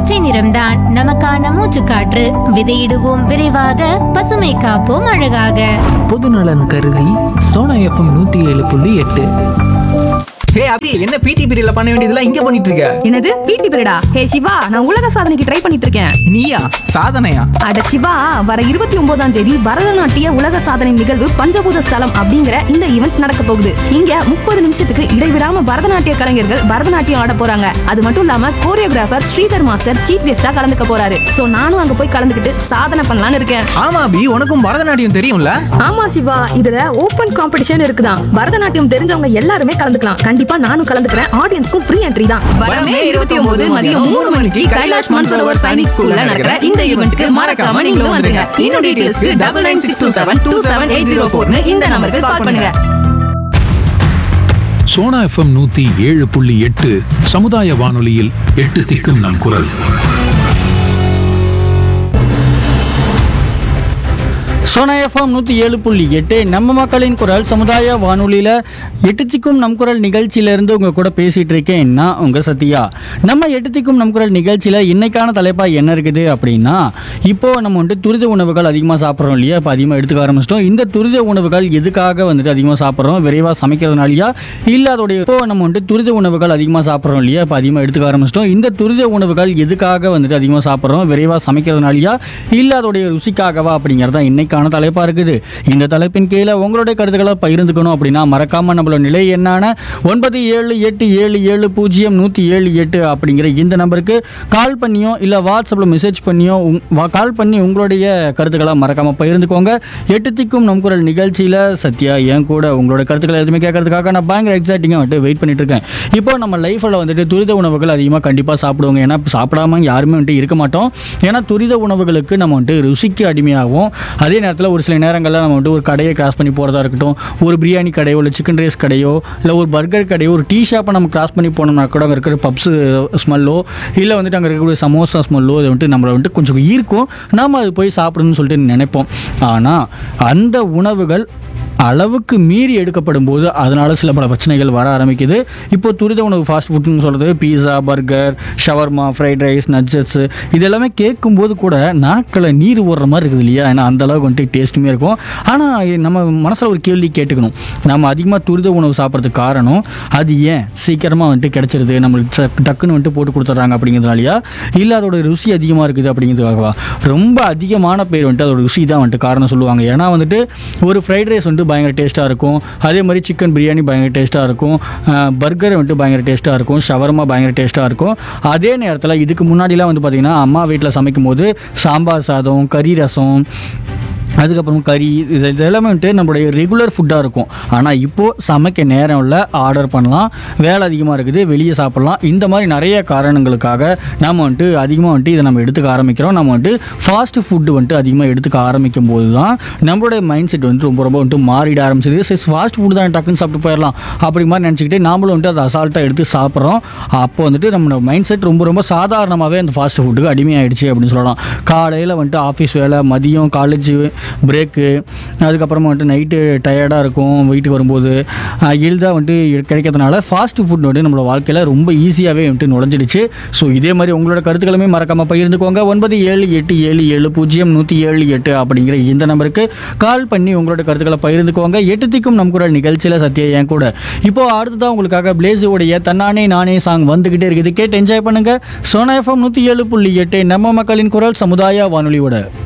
பச்சை நிறம்தான் நமக்கான மூச்சுக்காற்று விதையிடுவோம் விரைவாக பசுமை காப்போம் அழகாக பொதுநலன் கருதி சோனா எஃப்எம் நூற்றி ஏழு புள்ளி எட்டு ஹே அபி என்ன பிடி பீரியட்ல பண்ண வேண்டியதெல்லாம் இங்க பண்ணிட்டு இருக்க என்னது பிடி பீரியடா ஹே சிவா நான் உலக சாதனைக்கு ட்ரை பண்ணிட்டு இருக்கேன் நீயா சாதனையா அட சிவா வர இருபத்தி ஒன்பதாம் தேதி பரதநாட்டிய உலக சாதனை நிகழ்வு பஞ்சபூத ஸ்தலம் அப்படிங்கிற இந்த ஈவெண்ட் நடக்க போகுது இங்க முப்பது நிமிஷத்துக்கு இடைவிடாம பரதநாட்டிய கலைஞர்கள் பரதநாட்டியம் ஆட போறாங்க அது மட்டும் இல்லாம கோரியோகிராஃபர் ஸ்ரீதர் மாஸ்டர் சீஃப் கெஸ்டா கலந்துக்க போறாரு சோ நானும் அங்க போய் கலந்துக்கிட்டு சாதனை பண்ணலாம்னு இருக்கேன் ஆமா அபி உனக்கும் பரதநாட்டியம் தெரியும்ல ஆமா சிவா இதுல ஓபன் காம்படிஷன் இருக்குதான் பரதநாட்டியம் தெரிஞ்சவங்க எல்லாருமே கலந்துக்கலாம் கண்டிப்பா நானும் கலந்துக்கிறேன் ஆடியன்ஸ்க்கும் ஃப்ரீ என்ட்ரி தான் வரமே இருபத்தி ஒன்பது மதியம் மூணு மணிக்கு கைலாஷ் மான்சரோவர் சைனிக் ஸ்கூல்ல நடக்கிற இந்த ஈவெண்ட்க்கு மறக்காம நீங்களும் வந்துருங்க இன்னும் டீடைல்ஸ்க்கு double nine six two seven two seven eight zero ஃபோர்னு இந்த நம்பருக்கு கால் பண்ணுங்க சோனா எஃப்எம் நூத்தி ஏழு புள்ளி எட்டு சமுதாய வானொலியில் எட்டு திக்கும் நம் குரல் சோனா எஃப்எம் நூற்றி ஏழு புள்ளி எட்டு நம்ம மக்களின் குரல் சமுதாய வானொலியில் எட்டுத்திக்கும் நம் குரல் நிகழ்ச்சியிலேருந்து உங்கள் கூட பேசிகிட்டு இருக்கேன் நான் உங்கள் சத்யா நம்ம எட்டுத்திக்கும் நம் குரல் நிகழ்ச்சியில் இன்னைக்கான தலைப்பாக என்ன இருக்குது அப்படின்னா இப்போது நம்ம வந்துட்டு துரித உணவுகள் அதிகமாக சாப்பிட்றோம் இல்லையா இப்போ அதிகமாக எடுத்துக்க ஆரம்பிச்சிட்டோம் இந்த துரித உணவுகள் எதுக்காக வந்துட்டு அதிகமாக சாப்பிட்றோம் விரைவாக சமைக்கிறதுனாலயா இல்லை அதோடைய இப்போ நம்ம வந்துட்டு துரித உணவுகள் அதிகமாக சாப்பிட்றோம் இல்லையா இப்போ அதிகமாக எடுத்துக்க ஆரம்பிச்சிட்டோம் இந்த துரித உணவுகள் எதுக்காக வந்துட்டு அதிகமாக சாப்பிட்றோம் விரைவாக சமைக்கிறதுனாலயா இல்லை அதோடைய ருசிக்காகவா அப்படிங்கிறது தான் இன்னைக்கான தலைப்பாக இருக்குது இந்த தலைப்பின் கீழே உங்களுடைய கருத்துக்களை பகிர்ந்துக்கணும் அப்படின்னா மறக்காமல் நம்மளோட நிலை என்னான ஒன்பது ஏழு எட்டு ஏழு ஏழு பூஜ்ஜியம் நூற்றி ஏழு எட்டு அப்படிங்கிற இந்த நம்பருக்கு கால் பண்ணியோ இல்லை வாட்ஸ்அப்பில் மெசேஜ் பண்ணியோ உங்- வா- கால் பண்ணி உங்களுடைய கருத்துக்களை மறக்காமல் பகிர்ந்துக்கோங்க எட்டு திக்கும் நம் குரல் நிகழ்ச்சியில் சத்யா என் கூட உங்களோட கருத்துக்களை எதுவுமே கேட்கறதுக்காக நான் பயங்கர எக்ஸைட்டிங்காக வந்துட்டு வெயிட் பண்ணிட்டு இருக்கேன் இப்போ நம்ம லைஃப்பில் வந்துட்டு துரித உணவுகள் அதிகமாக கண்டிப்பாக சாப்பிடுவோங்க ஏன்னா சாப்பிடாம யாருமே வந்துட்டு இருக்க மாட்டோம் ஏன்னா துரித உணவுகளுக்கு நம்ம வந்துட்டு ருசிக்கு அடிமையாகும் அதே நேரத்தில் ஒரு சில நேரங்களில் நம்ம வந்துட்டு ஒரு கடையை கிராஸ் பண்ணி போகிறதா இருக்கட்டும் ஒரு பிரியாணி கடையோ இல்லை சிக்கன் ரைஸ் கடையோ இல்லை ஒரு பர்கர் கடையோ ஒரு டீ ஷாப்பை நம்ம கிராஸ் பண்ணி போனோம்னா கூட அங்கே இருக்கிற பப்ஸ் ஸ்மெல்லோ இல்லை வந்துட்டு அங்கே இருக்கக்கூடிய சமோசா ஸ்மெல்லோ அது வந்துட்டு நம்மளை வந்துட்டு கொஞ்சம் ஈர்க்கும் நாம் அது போய் சாப்பிடணும்னு சொல்லிட்டு நினைப்போம் ஆனால் அந்த உணவுகள் அளவுக்கு மீறி எடுக்கப்படும் போது அதனால சில பல பிரச்சனைகள் வர ஆரம்பிக்குது இப்போ துரித உணவு ஃபாஸ்ட் ஃபுட்னு சொல்கிறது pizza burger shawarma fried rice nuggets இது எல்லாமே கேட்கும்போது கூட நாக்கில் நீர் ஓடுற மாதிரி இருக்குது இல்லையா ஏன்னா அந்த அளவுக்கு வந்துட்டு டேஸ்ட்டுமே இருக்கும் ஆனால் நம்ம மனசில் ஒரு கேள்வி கேட்டுக்கணும் நம்ம அதிகமாக துரித உணவு சாப்பிட்றதுக்கு காரணம் அது ஏன் சீக்கிரமாக வந்துட்டு கிடச்சிருது நம்மளுக்கு ச- டக்குன்னு வந்துட்டு போட்டு கொடுத்துட்றாங்க அப்படிங்கிறதுனாலயா இல்லை அதோட ருசி அதிகமாக இருக்குது அப்படிங்கிறதுக்காகவா ரொம்ப அதிகமான பேர் வந்துட்டு அதோட ருசி தான் வந்துட்டு காரணம் சொல்லுவாங்க ஏன்னா வந்துட்டு ஒரு ஃப்ரைட் ரைஸ் வந்துட்டு பயங்கர டேஸ்ட்டாக இருக்கும் அதே மாதிரி சிக்கன் பிரியாணி பயங்கர டேஸ்ட்டாக இருக்கும் பர்கர் வந்துட்டு பயங்கர டேஸ்ட்டாக இருக்கும் ஷவர்மா பயங்கர டேஸ்ட்டாக இருக்கும் அதே நேரத்தில் இதுக்கு முன்னாடிலாம் வந்து பார்த்திங்கன்னா அம்மா வீட்டில் சமைக்கும் போது சாம்பார் சாதம் கறி ரசம் அதுக்கப்புறம் கறி இது இது எல்லாமே வந்துட்டு நம்மளுடைய ரெகுலர் ஃபுட்டாக இருக்கும் ஆனால் இப்போது சமைக்க நேரம் இல்லை ஆர்டர் பண்ணலாம் வேலை அதிகமாக இருக்குது வெளியே சாப்பிட்லாம் இந்த மாதிரி நிறைய காரணங்களுக்காக நம்ம வந்துட்டு அதிகமாக வந்துட்டு இதை நம்ம எடுத்துக்க ஆரம்பிக்கிறோம் நம்ம வந்துட்டு ஃபாஸ்ட் ஃபுட்டு வந்துட்டு அதிகமாக எடுத்துக்க ஆரம்பிக்கும் போது தான் நம்மளுடைய மைண்ட் செட் வந்து ரொம்ப ரொம்ப வந்துட்டு மாறிட ஆரம்பிச்சது சரி ஃபாஸ்ட் ஃபுட் தான் டக்குன்னு சாப்பிட்டு போயிடலாம் அப்படி மாதிரி நினச்சிக்கிட்டு நாமளும் வந்துட்டு அதை அசால்ட்டாக எடுத்து சாப்பிட்றோம் அப்போ வந்துட்டு நம்ம மைண்ட் செட் ரொம்ப ரொம்ப சாதாரணமாகவே அந்த ஃபாஸ்ட் ஃபுட்டுக்கு அடிமையாயிடுச்சு அப்படின்னு சொல்லலாம் காலையில் வந்துட்டு ஆஃபீஸ் வேலை மதியம் காலேஜ் பிரேக்கு அதுக்கப்புறமா வந்துட்டு நைட்டு டயர்டாக இருக்கும் வீட்டுக்கு வரும்போது எளிதாக வந்துட்டு கிடைக்கிறதுனால ஃபாஸ்ட் ஃபுட் வந்துட்டு நம்மளோட வாழ்க்கையில் ரொம்ப ஈஸியாகவே வந்துட்டு நுழைஞ்சிடுச்சு ஸோ இதே மாதிரி உங்களோட கருத்துக்களுமே மறக்காமல் பகிர்ந்துக்கோங்க ஒன்பது ஏழு எட்டு ஏழு ஏழு பூஜ்ஜியம் நூற்றி ஏழு எட்டு அப்படிங்கிற இந்த நம்பருக்கு கால் பண்ணி உங்களோட கருத்துக்களை பகிர்ந்துக்கோங்க எட்டு திக்கும் நம் குரல் நிகழ்ச்சியில் சத்யா என் கூட இப்போ அடுத்ததான் உங்களுக்காக பிளேஸுடைய தன்னானே நானே சாங் வந்துக்கிட்டே இருக்குது கேட்டு என்ஜாய் பண்ணுங்க சோனா எஃப்எம் நூற்றி ஏழு புள்ளி எட்டு நம்ம மக்களின் குரல் சமுதாய வானொலியோட